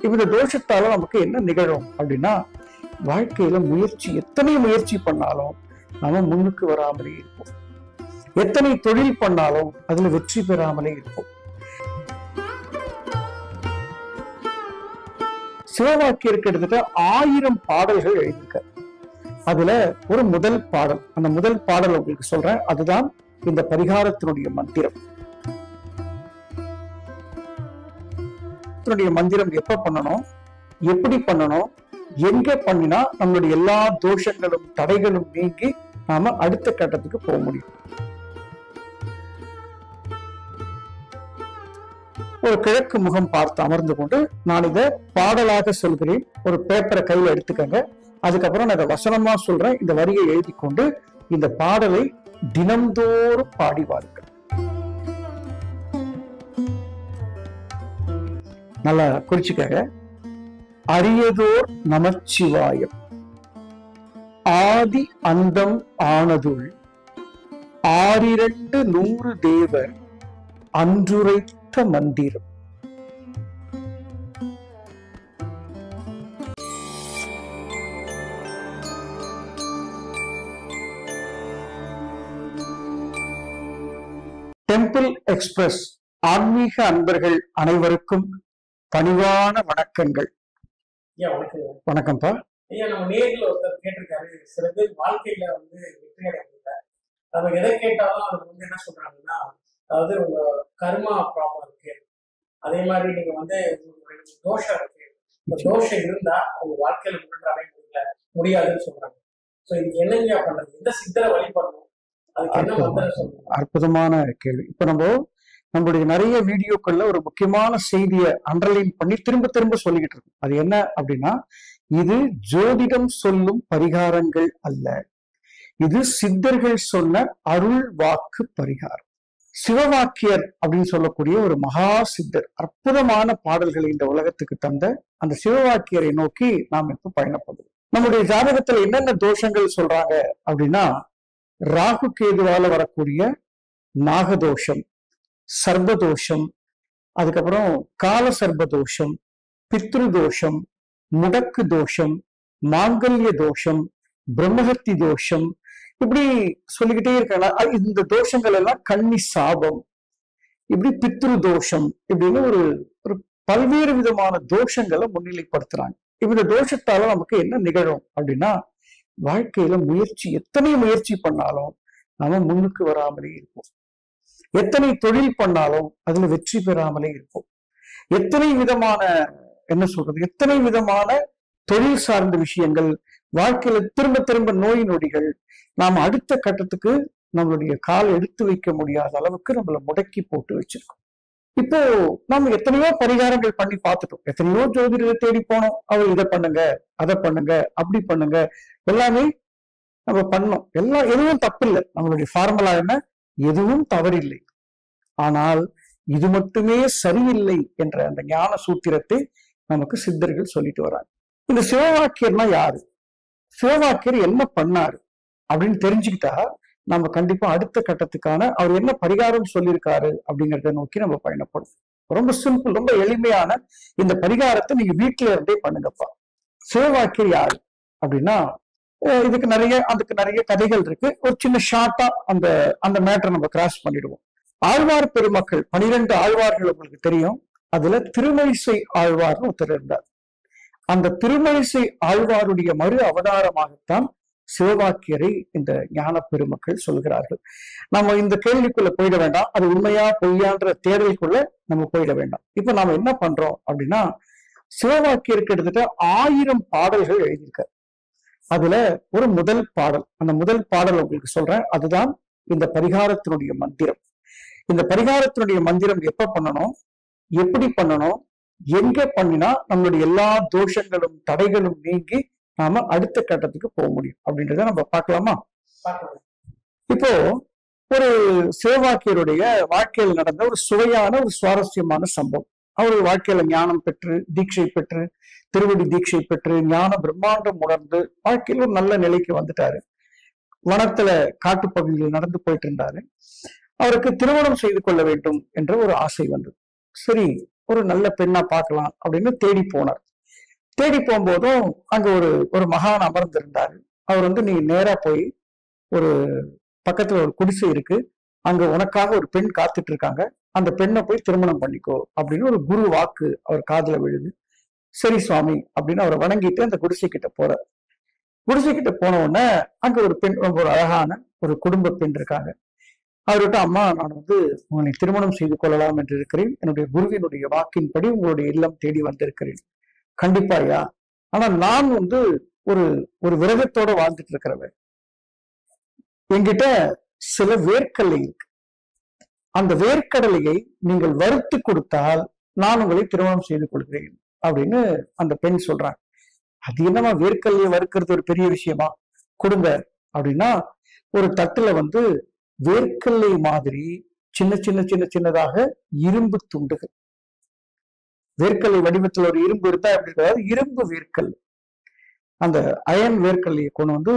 இந்த தோஷத்தால நமக்கு என்ன நிகழும் அப்படின்னா வாழ்க்கையில முயற்சி எத்தனை முயற்சி பண்ணாலும் நாம முன்னுக்கு வராமலே இருப்போம் எத்தனை தொழில் பண்ணாலும் அதுல வெற்றி பெறாமலே இருப்போம் சிவவாக்கியருக்கு கிட்டத்தட்ட ஆயிரம் பாடல்கள் எழுதியிருக்க அதுல ஒரு முதல் பாடல் அந்த முதல் பாடல் உங்களுக்கு சொல்றேன் அதுதான் இந்த பரிகாரத்தினுடைய மந்திரம் இதனுடைய மந்திரம் எப்ப பண்ணணும் எப்படி பண்ணணும் எங்க பண்ணினா நம்மளுடைய எல்லா தோஷங்களும் தடைகளும் நீங்கி நாம அடுத்த கட்டத்துக்கு போக முடியும் ஒரு கிழக்கு முகம் பார்த்து அமர்ந்து கொண்டு நான் இதை பாடலாக சொல்கிறேன் ஒரு பேப்பரை கையில எடுத்துக்கங்க அதுக்கப்புறம் நான் இதை வசனமா சொல்றேன் இந்த வரியை எழுதி கொண்டு இந்த பாடலை தினம்தோறும் பாடி வாருங்கள் நல்லா குறிச்சுக்கங்க அரியதோர் நமச்சிவாயம் ஆதி அந்தம் ஆனதுள் ஆறிரண்டு நூறு தேவர் அன்றுரைத்த மந்திரம் டெம்பிள் எக்ஸ்பிரஸ் ஆன்மீக அன்பர்கள் அனைவருக்கும் பணிவான வணக்கங்கள் ஐயா வணக்கம் வணக்கம்ப்பா ஐயா நம்ம நேர்ல ஒருத்தர் கேட்டிருக்காரு சில பேர் வாழ்க்கையில வந்து வெற்றி அடையல நம்ம எதை கேட்டாலும் அது வந்து என்ன சொல்றாங்கன்னா அதாவது உங்க கர்மா ப்ராப்ளம் இருக்கு அதே மாதிரி நீங்க வந்து உங்களுக்கு ரெண்டு தோஷம் இருக்கு இந்த தோஷம் இருந்தா உங்க வாழ்க்கையில முன்னேற்றம் அடைய முடியல முடியாதுன்னு சொல்றாங்க சோ இதுக்கு என்னங்க பண்றது எந்த சித்தரை வழிபடணும் அதுக்கு என்ன மந்திரம் சொல்லணும் அற்புதமான கேள்வி இப்ப நம்ம நம்மளுடைய நிறைய வீடியோக்கள்ல ஒரு முக்கியமான செய்தியை அண்டர்லைன் பண்ணி திரும்ப திரும்ப சொல்லிக்கிட்டு இருக்கோம் அது என்ன அப்படின்னா இது ஜோதிடம் சொல்லும் பரிகாரங்கள் அல்ல இது சித்தர்கள் சொன்ன அருள் வாக்கு பரிகாரம் சிவவாக்கியர் அப்படின்னு சொல்லக்கூடிய ஒரு மகா சித்தர் அற்புதமான பாடல்களை இந்த உலகத்துக்கு தந்த அந்த சிவவாக்கியரை நோக்கி நாம் இப்ப பயணப்படுவோம் நம்முடைய ஜாதகத்துல என்னென்ன தோஷங்கள் சொல்றாங்க அப்படின்னா ராகு கேதுவால வரக்கூடிய நாகதோஷம் சர்பதோஷம் அதுக்கப்புறம் கால சர்பதோஷம் பித்ரு தோஷம் முடக்கு தோஷம் மாங்கல்ய தோஷம் பிரம்மஹத்தி தோஷம் இப்படி சொல்லிக்கிட்டே இருக்காங்க அ- இந்த தோஷங்கள் எல்லாம் கன்னி சாபம் இப்படி பித்ரு தோஷம் இப்படின்னு ஒரு ஒரு பல்வேறு விதமான தோஷங்களை முன்னிலைப்படுத்துறாங்க இப்ப இந்த தோஷத்தால நமக்கு என்ன நிகழும் அப்படின்னா வாழ்க்கையில முயற்சி எத்தனை முயற்சி பண்ணாலும் நாம முன்னுக்கு வராமலே இருப்போம் எத்தனை தொழில் பண்ணாலும் அதுல வெற்றி பெறாமலே இருப்போம் எத்தனை விதமான என்ன சொல்றது எத்தனை விதமான தொழில் சார்ந்த விஷயங்கள் வாழ்க்கையில திரும்ப திரும்ப நோய் நொடிகள் நாம் அடுத்த கட்டத்துக்கு நம்மளுடைய கால் எடுத்து வைக்க முடியாத அளவுக்கு நம்மள முடக்கி போட்டு வச்சிருக்கோம் இப்போ நம்ம எத்தனையோ பரிகாரங்கள் பண்ணி பார்த்துட்டோம் எத்தனையோ ஜோதிடரை தேடி போனோம் அவர் இதை பண்ணுங்க அதை பண்ணுங்க அப்படி பண்ணுங்க எல்லாமே நம்ம பண்ணோம் எல்லாம் எதுவும் தப்பில்லை நம்மளுடைய ஃபார்முலா என்ன எதுவும் தவறில்லை ஆனால் இது மட்டுமே சரியில்லை என்ற அந்த ஞான சூத்திரத்தை நமக்கு சித்தர்கள் சொல்லிட்டு வராங்க இந்த சிவவாக்கியர்னா யாரு சிவவாக்கியர் என்ன பண்ணாரு அப்படின்னு தெரிஞ்சுக்கிட்டா நம்ம கண்டிப்பா அடுத்த கட்டத்துக்கான அவர் என்ன பரிகாரம் சொல்லியிருக்காரு அப்படிங்கறத நோக்கி நம்ம பயணப்படும் ரொம்ப சிம்பிள் ரொம்ப எளிமையான இந்த பரிகாரத்தை நீங்க வீட்டுல இருந்தே பண்ணுங்கப்பா சிவவாக்கியர் யாரு அப்படின்னா அஹ் இதுக்கு நிறைய அதுக்கு நிறைய கதைகள் இருக்கு ஒரு சின்ன ஷார்ட்டா அந்த அந்த மேட்டரை நம்ம கிராஸ் பண்ணிடுவோம் ஆழ்வார் பெருமக்கள் பனிரெண்டு ஆழ்வார்கள் உங்களுக்கு தெரியும் அதுல திருமழிசை ஆழ்வார்னு ஒருத்தர் இருந்தார் அந்த திருமழிசை ஆழ்வாருடைய மறு அவதாரமாகத்தான் சிவவாக்கியரை இந்த ஞான பெருமக்கள் சொல்கிறார்கள் நம்ம இந்த கேள்விக்குள்ள போயிட வேண்டாம் அது உண்மையா பொய்யான்ற தேடலுக்குள்ள நம்ம போயிட வேண்டாம் இப்ப நாம என்ன பண்றோம் அப்படின்னா சிவவாக்கியர் கிட்டத்தட்ட ஆயிரம் பாடல்கள் எழுதியிருக்கார் அதுல ஒரு முதல் பாடல் அந்த முதல் பாடல் உங்களுக்கு சொல்றேன் அதுதான் இந்த பரிகாரத்தினுடைய மந்திரம் இந்த பரிகாரத்தினுடைய மந்திரம் எப்ப பண்ணணும் எப்படி பண்ணணும் எங்க பண்ணினா நம்மளுடைய எல்லா தோஷங்களும் தடைகளும் நீங்கி நாம அடுத்த கட்டத்துக்கு போக முடியும் அப்படின்றத நம்ம பார்க்கலாமா பார்க்கலாம் இப்போ ஒரு சிவவாக்கியருடைய வாழ்க்கையில் நடந்த ஒரு சுவையான ஒரு சுவாரஸ்யமான சம்பவம் அவர் வாழ்க்கையில ஞானம் பெற்று தீட்சை பெற்று திருவடி தீட்சை பெற்று ஞான பிரம்மாண்டம் உணர்ந்து வாழ்க்கையில் ஒரு நல்ல நிலைக்கு வந்துட்டாரு வனத்துல காட்டுப்பகுதியில் நடந்து போயிட்டு இருந்தாரு அவருக்கு திருமணம் செய்து கொள்ள வேண்டும் என்ற ஒரு ஆசை வந்தது சரி ஒரு நல்ல பெண்ணா பார்க்கலாம் அப்படின்னு தேடி போனார் தேடி போகும்போதும் அங்க ஒரு ஒரு மகான் அமர்ந்திருந்தாரு அவர் வந்து நீ நேரா போய் ஒரு பக்கத்துல ஒரு குடிசை இருக்கு அங்க உனக்காக ஒரு பெண் காத்துட்டு இருக்காங்க அந்த பெண்ணை போய் திருமணம் பண்ணிக்கோ அப்படின்னு ஒரு குரு வாக்கு அவர் காதுல விழுது சரி சுவாமி அப்படின்னு அவரை வணங்கிட்டு அந்த குடிசை கிட்ட போறார் குடிசை கிட்ட போன உடனே அங்க ஒரு பெண் ரொம்ப ஒரு அழகான ஒரு குடும்ப பெண் இருக்காங்க அவர்கிட்ட அம்மா நான் வந்து உங்களை திருமணம் செய்து கொள்ளலாம் என்று இருக்கிறேன் என்னுடைய குருவினுடைய வாக்கின்படி உங்களுடைய இல்லம் தேடி வந்திருக்கிறேன் கண்டிப்பாயா ஆனா நான் வந்து ஒரு ஒரு விரதத்தோட வாழ்ந்துட்டு இருக்கிறவன் என்கிட்ட சில வேர்க்கடலை இருக்கு அந்த வேர்க்கடலையை நீங்கள் வறுத்து கொடுத்தால் நான் உங்களை திருமணம் செய்து கொள்கிறேன் அப்படின்னு அந்த பெண் சொல்றாங்க அது என்னமா வேர்க்கடலையை வறுக்கிறது ஒரு பெரிய விஷயமா கொடுங்க அப்படின்னா ஒரு தட்டுல வந்து வேர்க்கடலை மாதிரி சின்ன சின்ன சின்ன சின்னதாக இரும்பு துண்டுகள் வேர்க்கடலை வடிவத்தில் ஒரு இரும்பு இருந்தா எப்படி இருக்காது இரும்பு வேர்க்கல் அந்த அயன் வேர்க்கல்லையை கொண்டு வந்து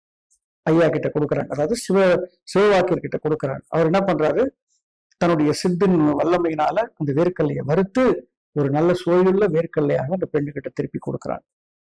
ஐயா கிட்ட கொடுக்குறாங்க அதாவது சிவ சிவவாக்கியர் கிட்ட கொடுக்குறாங்க அவர் என்ன பண்றாரு தன்னுடைய சித்தின் வல்லமையினால அந்த வேர்க்கல்லையை வறுத்து ஒரு நல்ல சுவையுள்ள வேர்க்கல்லையாக அந்த பெண்ணுகிட்ட திருப்பி கொடுக்குறாங்க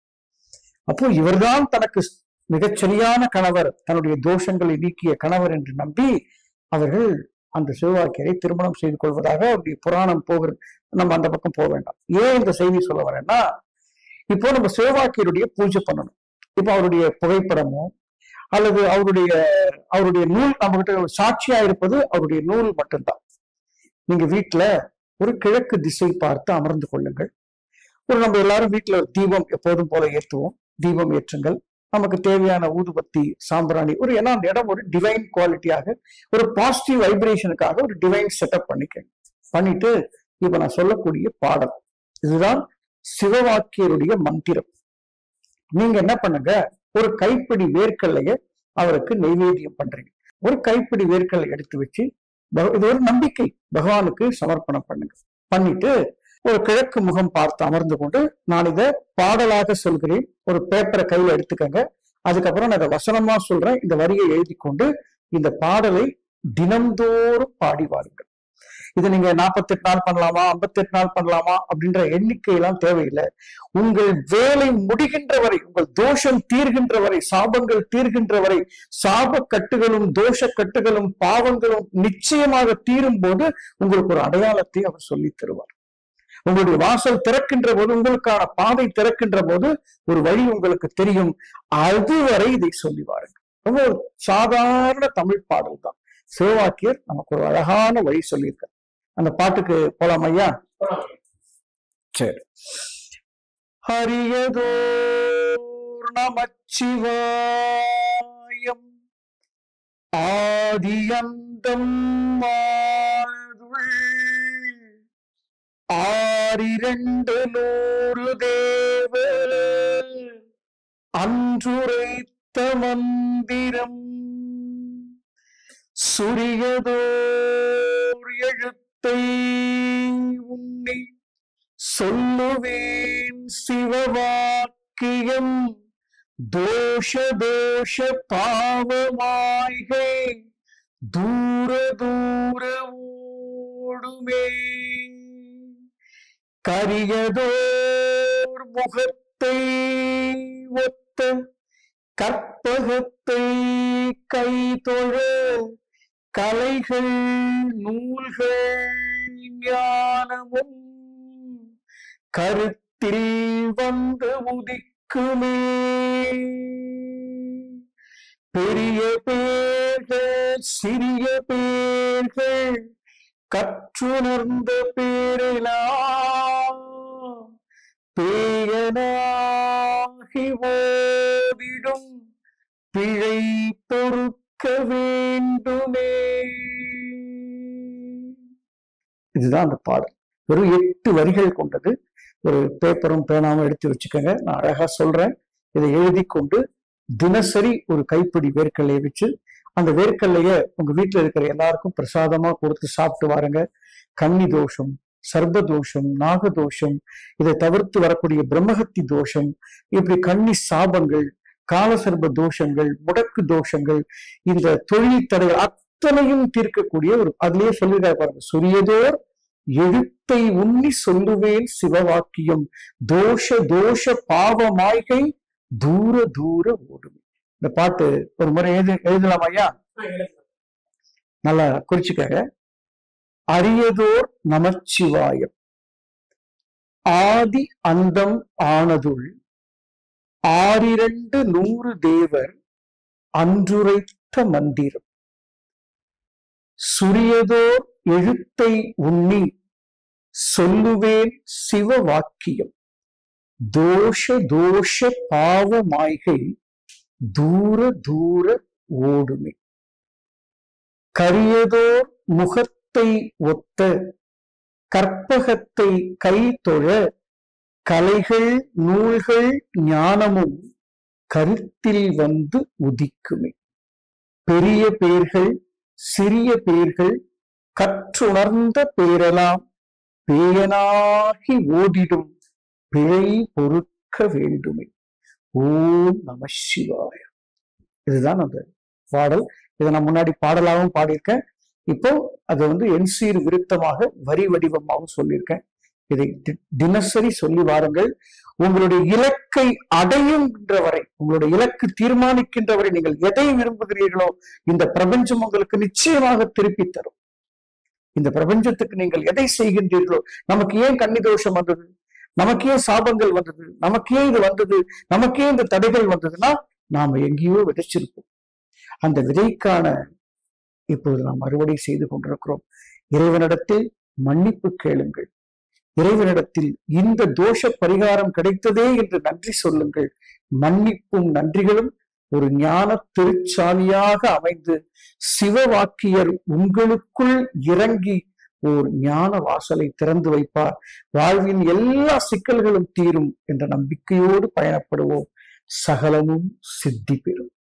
அப்போ இவர்தான் தனக்கு மிகச்சரியான கணவர் தன்னுடைய தோஷங்களை நீக்கிய கணவர் என்று நம்பி அவர்கள் அந்த சிவவாக்கியரை திருமணம் செய்து கொள்வதாக அவருடைய புராணம் போகிறது நம்ம அந்த பக்கம் போக வேண்டாம் ஏன் இந்த செய்தி சொல்ல வரேன்னா இப்போ நம்ம சிவவாக்கியருடைய பூஜை பண்ணணும் இப்போ அவருடைய புகைப்படமோ அல்லது அவருடைய அவருடைய நூல் நம்ம கிட்ட சாட்சியா இருப்பது அவருடைய நூல் மட்டும்தான் நீங்க வீட்டுல ஒரு கிழக்கு திசை பார்த்து அமர்ந்து கொள்ளுங்கள் ஒரு நம்ம எல்லாரும் வீட்டுல ஒரு தீபம் எப்போதும் போல ஏற்றுவோம் தீபம் ஏற்றுங்கள் நமக்கு தேவையான ஊதுபத்தி சாம்பிராணி ஒரு ஏன்னா அந்த இடம் ஒரு டிவைன் குவாலிட்டியாக ஒரு பாசிட்டிவ் வைப்ரேஷனுக்காக ஒரு டிவைன் செட்டப் பண்ணிக்க பண்ணிட்டு இப்ப நான் சொல்லக்கூடிய பாடம் இதுதான் சிவவாக்கியருடைய மந்திரம் நீங்க என்ன பண்ணுங்க ஒரு கைப்பிடி வேர்க்கல்லைய அவருக்கு நெய்வேத்தியம் பண்றீங்க ஒரு கைப்பிடி வேர்க்கல்லை எடுத்து வச்சு பக- இது ஒரு நம்பிக்கை பகவானுக்கு சமர்ப்பணம் பண்ணுங்க பண்ணிட்டு ஒரு கிழக்கு முகம் பார்த்து அமர்ந்து கொண்டு நான் இதை பாடலாக சொல்கிறேன் ஒரு பேப்பரை கையில எடுத்துக்கங்க அதுக்கப்புறம் நான் இதை வசனமா சொல்றேன் இந்த வரியை எழுதி கொண்டு இந்த பாடலை தினம்தோறும் பாடி வாருங்கள் இது நீங்க 48 நாள் பண்ணலாமா 58 நாள் பண்ணலாமா அப்படின்ற எண்ணிக்கை எல்லாம் தேவையில்லை உங்கள் வேலை முடிகின்ற வரை உங்கள் தோஷம் தீர்கின்ற வரை சாபங்கள் தீர்கின்ற வரை சாப கட்டுகளும் தோஷ கட்டுகளும் பாவங்களும் நிச்சயமாக தீரும் போது உங்களுக்கு ஒரு அடையாளத்தை அவர் சொல்லித் தருவார் உங்களுடைய வாசல் திறக்கின்ற போது உங்களுக்கான பாதை திறக்கின்ற போது ஒரு வழி உங்களுக்கு தெரியும் அதுவரை இதை சொல்லி வாருங்கள் ரொம்ப ஒரு சாதாரண தமிழ் பாடல் தான் சிவவாக்கியர் நமக்கு ஒரு அழகான வழி சொல்லியிருக்கார் அந்த பாட்டுக்கு போலாம் ஐயா சரி ஹரியதோர் நமச்சிவாயம் ஆதியந்தம் மாதுள் ஆறிரண்டு நூறு தேவ அன்றுரைத்த மந்திரம் சுரியதோர் எழுத்தை உன்னை சொல்லுவேன் சிவவாக்கியம் தோஷ தோஷ பாவமாய்கை தூர தூர ஓடுமே கரியதோர் முகத்தை ஒத்த கற்பகத்தை கை தொழ கலைகள் நூல்கள் ஞானமும் கருத்தில் வந்து உதிக்குமே பெரிய பேர்கள் சிறிய பேர்கள் கற்றுணர்ந்த பேரெல்லாம் பேயனாகி ஓதிடும் பிழை பொறுக்க வேண்டுமே இதுதான் அந்த பாடல் வெறும் எட்டு வரிகள் கொண்டது ஒரு பேப்பரும் பேனாவும் எடுத்து வச்சுக்கோங்க நான் அழகா சொல்றேன் இதை எழுதி கொண்டு தினசரி ஒரு கைப்பிடி வேர்க்கல்லையை வச்சு அந்த வேர்க்கல்லைய உங்க வீட்டுல இருக்கிற எல்லாருக்கும் பிரசாதமா கொடுத்து சாப்பிட்டு வாருங்க கன்னி தோஷம் சர்ப தோஷம் நாகதோஷம் இதை தவிர்த்து வரக்கூடிய பிரம்மஹத்தி தோஷம் இப்படி கன்னி சாபங்கள் காலசர்ப தோஷங்கள் முடக்கு தோஷங்கள் இந்த தொழில் தடைகள் அத்தனையும் தீர்க்கக்கூடிய ஒரு அதுலயே சொல்லிருக்காரு பாருங்க சுரியதோர் எழுத்தை உண்ணி சொல்லுவேன் சிவவாக்கியம் தோஷ தோஷ பாவமாய்கை தூர தூர ஓடும் இந்த பாட்டு ஒரு முறை எழுது எழுதலாம் ஐயா ஆ, எழுதலாம். நல்லா குறிச்சுக்கங்க அரியதோர் நமச்சிவாயம் ஆதி அந்தம் ஆனதுள் ஆறிரண்டு நூறு தேவர் அன்றுரைத்த மந்திரம் சுரியதோர் எழுத்தை உண்ணி சொல்லுவேன் சிவ வாக்கியம் தோஷ தோஷ பாவமாய்கை தூர தூர ஓடுமே கரியதோர் முகத்தை ஒத்த கற்பகத்தை கை தொழ கலைகள் நூல்கள் ஞானமும் கருத்தில் வந்து உதிக்குமே பெரிய பேர்கள் சிறிய பேர்கள் கற்றுணர்ந்த பேரெல்லாம் பேயனாகி ஓடிடும் பிழை பொறுக்க வேண்டுமே ஓம் நம சிவாய இதுதான் அந்த பாடல் இதை நான் முன்னாடி பாடலாகவும் பாடியிருக்கேன் இப்போ அதை வந்து என்சீர் விருத்தமாக வரி வடிவமாகவும் சொல்லியிருக்கேன் இதை தி- தினசரி சொல்லி வாருங்கள் உங்களுடைய இலக்கை அடையுகின்ற வரை உங்களுடைய இலக்கு தீர்மானிக்கின்ற வரை நீங்கள் எதை விரும்புகிறீர்களோ இந்த பிரபஞ்சம் உங்களுக்கு நிச்சயமாக திருப்பி தரும் இந்த பிரபஞ்சத்துக்கு நீங்கள் எதை செய்கின்றீர்களோ நமக்கு ஏன் கன்னி தோஷம் வந்தது நமக்கு ஏன் சாபங்கள் வந்தது நமக்கு ஏன் இது வந்தது நமக்கு ஏன் இந்த தடைகள் வந்ததுன்னா நாம எங்கேயோ விதைச்சிருப்போம் அந்த விதைக்கான இப்போது நாம் அறுவடை செய்து கொண்டிருக்கிறோம் இறைவனிடத்தில் மன்னிப்பு கேளுங்கள் இறைவனிடத்தில் இந்த தோஷ பரிகாரம் கிடைத்ததே என்று நன்றி சொல்லுங்கள் மன்னிப்பும் நன்றிகளும் ஒரு ஞான திருச்சாலியாக அமைந்து சிவவாக்கியர் உங்களுக்குள் இறங்கி ஓர் ஞான வாசலை திறந்து வைப்பார் வாழ்வின் எல்லா சிக்கல்களும் தீரும் என்ற நம்பிக்கையோடு பயணப்படுவோம் சகலமும் சித்தி பெறும்